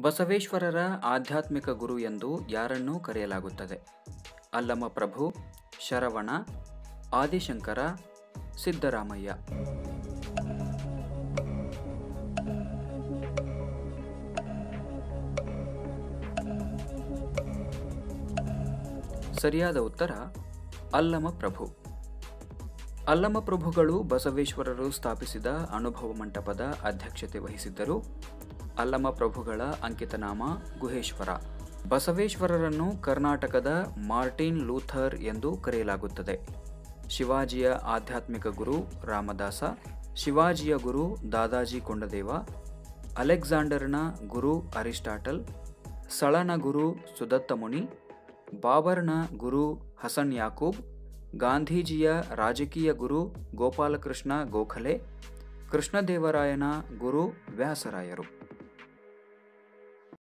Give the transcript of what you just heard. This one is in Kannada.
ಬಸವೇಶ್ವರರ ಆಧ್ಯಾತ್ಮಿಕ ಗುರು ಎಂದು ಯಾರನ್ನೂ ಕರೆಯಲಾಗುತ್ತದೆ ಅಲ್ಲಮ ಪ್ರಭು ಶರವಣ ಆದಿಶಂಕರ ಸಿದ್ದರಾಮಯ್ಯ ಸರಿಯಾದ ಉತ್ತರ ಅಲ್ಲಮ ಪ್ರಭು ಅಲ್ಲಮ ಪ್ರಭುಗಳು ಬಸವೇಶ್ವರರು ಸ್ಥಾಪಿಸಿದ ಅನುಭವ ಮಂಟಪದ ಅಧ್ಯಕ್ಷತೆ ವಹಿಸಿದ್ದರು ಅಲ್ಲಮ ಪ್ರಭುಗಳ ಅಂಕಿತನಾಮ ಗುಹೇಶ್ವರ ಬಸವೇಶ್ವರರನ್ನು ಕರ್ನಾಟಕದ ಮಾರ್ಟಿನ್ ಲೂಥರ್ ಎಂದು ಕರೆಯಲಾಗುತ್ತದೆ ಶಿವಾಜಿಯ ಆಧ್ಯಾತ್ಮಿಕ ಗುರು ರಾಮದಾಸ ಶಿವಾಜಿಯ ಗುರು ದಾದಾಜಿ ಕೊಂಡದೇವ ಅಲೆಕ್ಸಾಂಡರ್ನ ಗುರು ಅರಿಸ್ಟಾಟಲ್ ಸಳನ ಗುರು ಸುದತ್ತ ಮುನಿ ಬಾಬರ್ನ ಗುರು ಹಸನ್ ಯಾಕೂಬ್ ಗಾಂಧೀಜಿಯ ರಾಜಕೀಯ ಗುರು ಗೋಪಾಲಕೃಷ್ಣ ಗೋಖಲೆ ಕೃಷ್ಣದೇವರಾಯನ ಗುರು ವ್ಯಾಸರಾಯರು